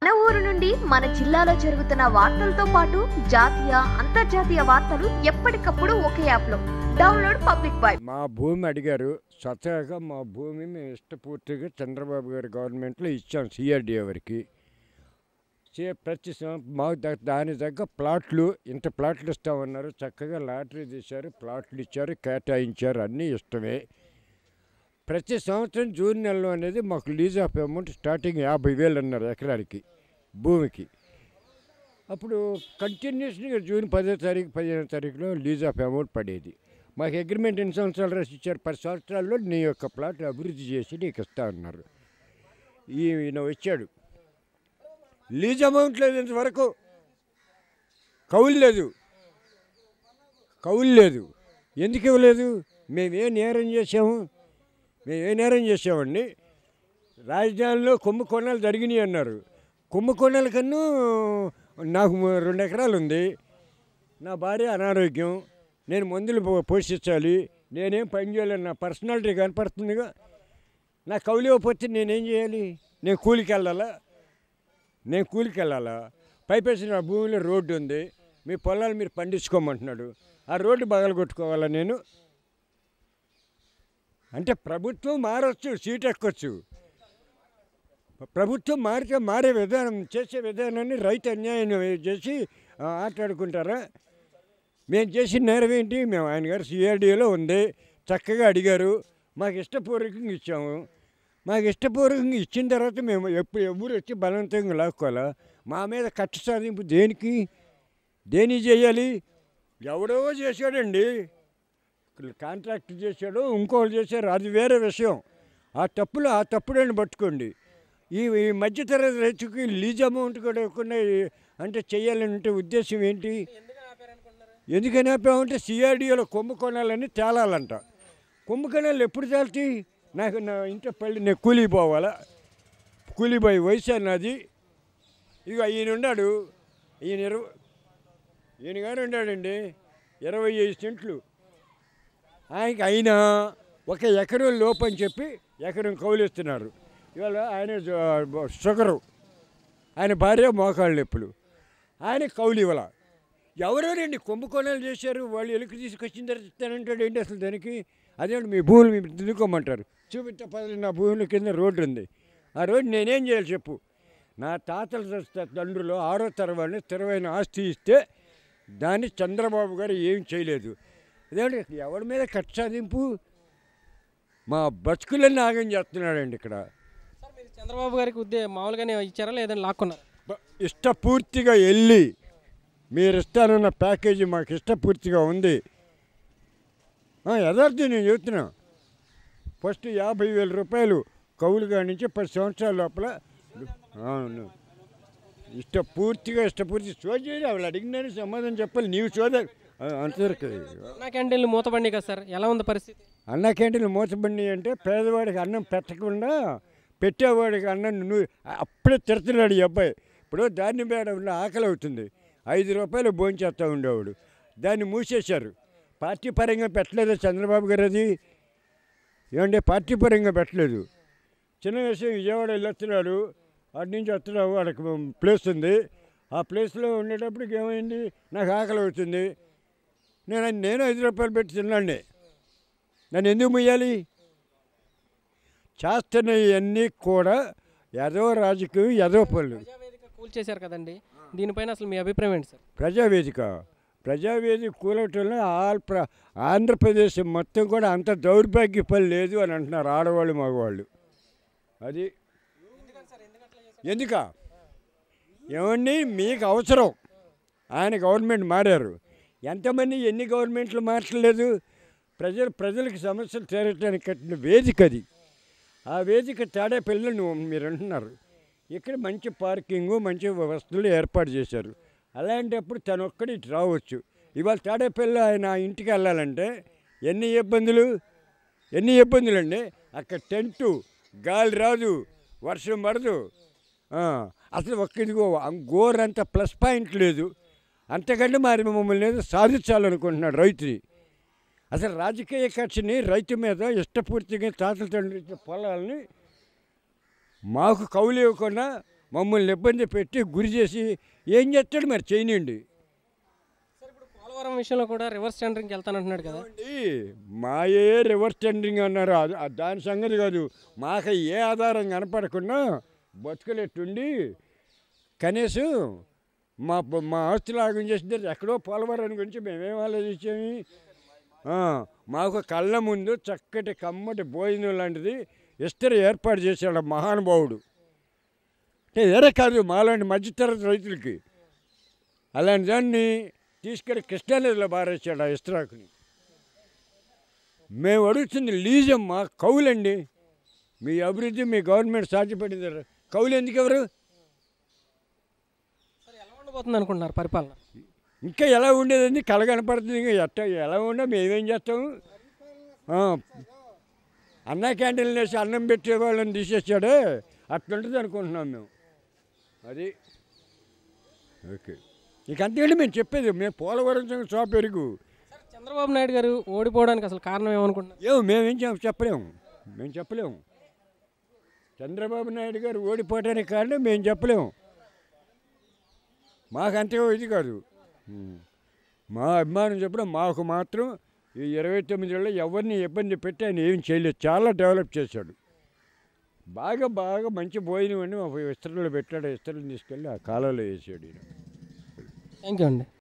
మన ఊరు నుండి మన జిల్లాలో జరుగుతున్న వార్తలతో పాటు జాతీయ అంతర్జాతీయ వార్తలు ఎప్పటికప్పుడు ఒకే యాప్ లో డౌన్లోడ్ పబ్లిక్ బాయ్ మా భూమి అడిగారు స్వతహాగా మా భూమి మేము ఇష్టపూర్తిగా చంద్రబాబు గారి గవర్నమెంట్లో ఇచ్చాం సిఆర్డీఏ వరకు చే ప్రతి సం- మాకు ద- దాని తగ్గ ప్లాట్లు ఇంత ప్లాట్లు ఇస్తామన్నారు చక్కగా లాటరీ తీశారు ప్లాట్లు ఇచ్చారు కేటాయించారు అన్నీ ఇష్టమే ప్రతి సంవత్సరం జూన్ నెలలో అనేది మాకు లీజ్ ఆఫ్ అమౌంట్ స్టార్టింగ్ యాభై వేలు అన్నారు ఎకరానికి భూమికి అప్పుడు కంటిన్యూస్గా జూన్ పదో తారీఖు పదిహేనో తారీఖులో లీజ్ ఆఫ్ అమౌంట్ పడేది మాకు అగ్రిమెంట్ ఎన్ని సంవత్సరాలు రాసి ఇచ్చారు పది సంవత్సరాల్లో నీ యొక్క ప్లాట్ అభివృద్ధి చేసి నీకు ఇస్తా అన్నారు ఈయన వచ్చాడు లీజ్ అమౌంట్ లేదు ఇంతవరకు కౌలు లేదు కౌలు లేదు ఎందుకు ఇవ్వలేదు మేమేం నేరం చేసాము మేమేం నేరం చేసామండి రాజధానిలో కుంభకోణాలు జరిగినాయి అన్నారు కుంభకోణాల కన్నా నాకు ము- రెండు ఎకరాలు ఉంది నా భార్య అనారోగ్యం నేను మందులు పో- పోషించాలి నేనేం పని చేయలేను నా పర్సనాలిటీ కనపడుతుందిగా నా కౌలు ఇవ్వకపోతే నేనేం చేయాలి నేను కూలికి వెళ్ళాలా నేను కూలికి వెళ్ళాలా పైపేసి నా భూమిలో రోడ్డు ఉంది మీ పొలాలు మీరు పండించుకోమంటున్నాడు ఆ రోడ్డు బగలగొట్టుకోవాలా నేను అంటే ప్రభుత్వం మారొచ్చు సీట్ ఎక్కొచ్చు ప్రభుత్వం మారితే మారే విధానం చేసే విధానాన్ని రైతు అన్యాయం చేసి ఆ, ఆటాడుకుంటారా మేము చేసిన నేరం ఏంటి మేము ఆయన గారు సిఆర్డీఏలో ఉంది చక్కగా అడిగారు మాకు ఇష్టపూర్వకంగా ఇచ్చాము మాకు ఇష్టపూర్వకంగా ఇచ్చిన తర్వాత మేము ఎప్పుడు ఎవరు వచ్చి బలవంతంగా లాక్కోవాలా మా మీద కట్ట సాధింపు దేనికి దేని చేయాలి ఎవడో చేశాడండి కాంట్రాక్ట్ చేశాడు ఇంకోళ్ళు చేశారు అది వేరే విషయం ఆ తప్పులు ఆ తప్పుడని పట్టుకోండి ఈ ఈ మధ్యతరగతి రైతుకి లీజ్ అమౌంట్ కూడా ఇవ్వకుండా ఈ- అంటే చేయాలని ఉంటే ఉద్దేశం ఏంటి ఎందుకని ఆపామంటే సిఆర్డీఏలో కుంభకోణాలన్నీ తేలాలంట కుంభకోణాలు ఎప్పుడు తేలుతాయి నాకు నా ఇంట్లో పల్లి నేను కూలీ పోవాలా కూలీపోయి వయసు నాది ఇక ఈయన ఉన్నాడు ఈయన ఇరవై ఈయన గారు ఉన్నాడండి ఇరవై ఐదు సెంట్లు ఆయనకి అయినా ఒక ఎకరం లోపు అని చెప్పి ఎకరం కౌలిస్తున్నారు ఇవాళ ఆయన జ- షుగరు ఆయన భార్య మోకాళ్ళ నొప్పులు ఆయన కౌలు ఇవ్వాల ఎవరోనండి కుంభకోణాలు చేశారు వాళ్ళు ఎలుక తీసుకొచ్చిన తర్వాత ఇస్తానంటాడు ఏంటి అసలు దానికి అదేంటి మీ భూములు మీరు దిద్దుకోమంటారు చూపిస్తే పదవి నా భూముల కింద రోడ్డు ఉంది ఆ రోడ్డు నేనేం చేయాలి చెప్పు నా తాతల త- తండ్రులు ఆరో తరవాడిని స్థిరమైన ఆస్తి ఇస్తే దాన్ని చంద్రబాబు గారు ఏం చేయలేదు అదేంటి ఎవరి మీద కక్ష సాధింపు మా బతుకులన్నీ ఆగం చేస్తున్నాడండి ఇక్కడ సార్ మీరు చంద్రబాబు గారికి ఉద్దే మామూలుగానే ఇచ్చారా లేదని లాక్కున్నారు బ- ఇష్టపూర్తిగా వెళ్ళి మీరు ఇస్తానన్న ప్యాకేజీ మాకు ఇష్టపూర్తిగా ఉంది ఆ, యథార్థం నేను చెబుతున్నా ఫస్ట్ యాభై వేల రూపాయలు కౌలుగా నుంచి పది సంవత్సరాల లోపల అవును ఇష్టపూర్తిగా ఇష్టపూర్తి చూడలేదు వాళ్ళు అడిగినారు సమాధానం చెప్పాలి నీవు చూడ అంతవరకు అన్నా క్యాంటీన్లు మూతపడి కదా సార్ ఎలా ఉంది పరిస్థితి అన్న క్యాంటీన్లు మూతబండి అంటే పేదవాడికి అన్నం పెట్టకుండా పెట్టేవాడికి అన్నం నువ్వు అప్పుడే తిడుతున్నాడు ఈ అబ్బాయి ఇప్పుడు దాన్ని పేడ ఉన్న ఆకలి అవుతుంది ఐదు రూపాయలు భోంచేస్తూ ఉండేవాడు దాన్ని మూసేశారు పార్టీ పరంగా పెట్టలేదా చంద్రబాబు గారు అది ఏమంటే పార్టీ పరంగా పెట్టలేదు చిన్న విషయం విజయవాడ వెళ్ళొస్తున్నాడు అటు నుంచి వస్తున్నావు అక్కడికి ప్లేస్ ఉంది ఆ ప్లేస్లో ఉండేటప్పటికి ఏమైంది నాకు ఆకలి అవుతుంది నేను నేను ఐదు రూపాయలు పెట్టి తిన్నాండి నన్ను ఎందుకు ముయ్యాలి చేస్తున్నవన్నీ కూడా ఎదో రాజకీయం ఎదో పనులు ప్రజావేదిక కూల్చేశారు కదండి దీనిపైన అసలు మీ అభిప్రాయం ఏంటి సార్ ప్రజావేదిక ప్రజావేదిక కూలవటంలో ఆల్ ప్ర ఆంధ్రప్రదేశ్ మొత్తం కూడా అంత దౌర్భాగ్య పని లేదు అని అంటున్నారు ఆడవాళ్ళు మగవాళ్ళు అది ఎందుక ఏమండి మీకు అవసరం ఆయన గవర్నమెంట్ మారారు ఎంతమంది ఎన్ని గవర్నమెంట్లు మార్చలేదు ప్రజలు ప్రజలకు సమస్యలు తీరటానికి కట్టిన వేదిక అది ఆ వేదిక తేడా పిల్లలు మీరు అంటున్నారు ఇక్కడ మంచి పార్కింగు మంచి వసతులు ఏర్పాటు చేశారు అలాంటప్పుడు తను ఒక్కడి ఇటు రావచ్చు ఇవాళ తాడేపల్లి ఆయన ఇంటికి వెళ్ళాలంటే ఎన్ని ఇబ్బందులు ఎన్ని ఇబ్బందులు అండి అక్కడ టెంటు గాలి రాదు వర్షం పడదు ఆ, అసలు ఒక్క ఇదిగో గోరంత ప్లస్ పాయింట్ లేదు అంతకంటే మరి మమ్మల్ని ఏదో సాధించాలనుకుంటున్నాడు రైతుని అసలు రాజకీయ కక్షని రైతు మీద ఇష్టపూర్తిగా తాతల తండ్రి ఇచ్చిన పొలాలని మాకు కౌలు ఇవ్వకుండా మమ్మల్ని ఇబ్బంది పెట్టి గురి చేసి ఏం చేస్తాడు మరి చేయనండి సార్ ఇప్పుడు పోలవరం విషయంలో కూడా రివర్స్ టెండరింగ్కి వెళ్తానంటున్నాడు కదా ఏమండి, మాయే రివర్స్ టెండరింగ్ అన్నారు అది- అది దాని సంగతి కాదు మాకు ఏ ఆధారం కనపడకుండా బతుకులెట్టుండి కనీసం మా మా ఆస్తులు ఆగం చేసింది ఎక్కడో పోలవరం గురించి మేమేం ఆలోచించాము ఆ, మాకు కళ్ళ ముందు చక్కటి కమ్మటి భోజనం లాంటిది ఇస్తరి ఏర్పాటు చేశాడు ఆ మహానుభావుడు అంటే వేరే కాదు మాలాంటి మధ్యతరగతి రైతులకి అలాంటి దాన్ని తీసుకెళ్ళి కృష్ణానదిలో బారేసాడు ఆ ఇస్త్రాకుని మేము అడుగుతుంది లీజమ్మా కౌలండి మీ అభివృద్ధి మీ గవర్నమెంట్ సాధ్యపడింది కౌలు ఎందుకు ఎవరు సార్ ఎలా ఉండబోతుంది అనుకుంటున్నారు పరిపాలన ఇంకా ఎలా ఉండేదండి కళ కనపడుతుంది ఇంకా ఎట్ట ఎలా ఉండే మేమేం చేస్తాము ఆ, అన్న క్యాంటీన్లు వేసి అన్నం పెట్టే వాళ్ళని తీసేసాడే అట్లుంటుంది అనుకుంటున్నాం మేము అది ఓకే ఇక అంతేంటి మేము చెప్పేది మేము పోలవరం సంగతి షాప్ పెరుగు సార్ చంద్రబాబు నాయుడు గారు ఓడిపోవడానికి అసలు కారణం ఏమనుకుంటున్నారు ఏమో మేమేం చెప్- చెప్పలేము మేము చెప్పలేము చంద్రబాబు నాయుడు గారు ఓడిపోవడానికి కారణం మేము చెప్పలేము మాకు అంతగా ఇది కాదు ఉం. మా అభిమానం చెప్పడం మాకు మాత్రం ఈ ఇరవై తొమ్మిదిలో ఎవరిని ఇబ్బంది పెట్టి ఆయన ఏం చేయలేదు చాలా డెవలప్ చేశాడు బాగా బాగా మంచి భోజనం అండి మా విస్తరణలో పెట్టాడు విస్తరణ తీసుకెళ్ళి ఆ కాలంలో వేసాడు ఈయన థ్యాంక్ యూ అండి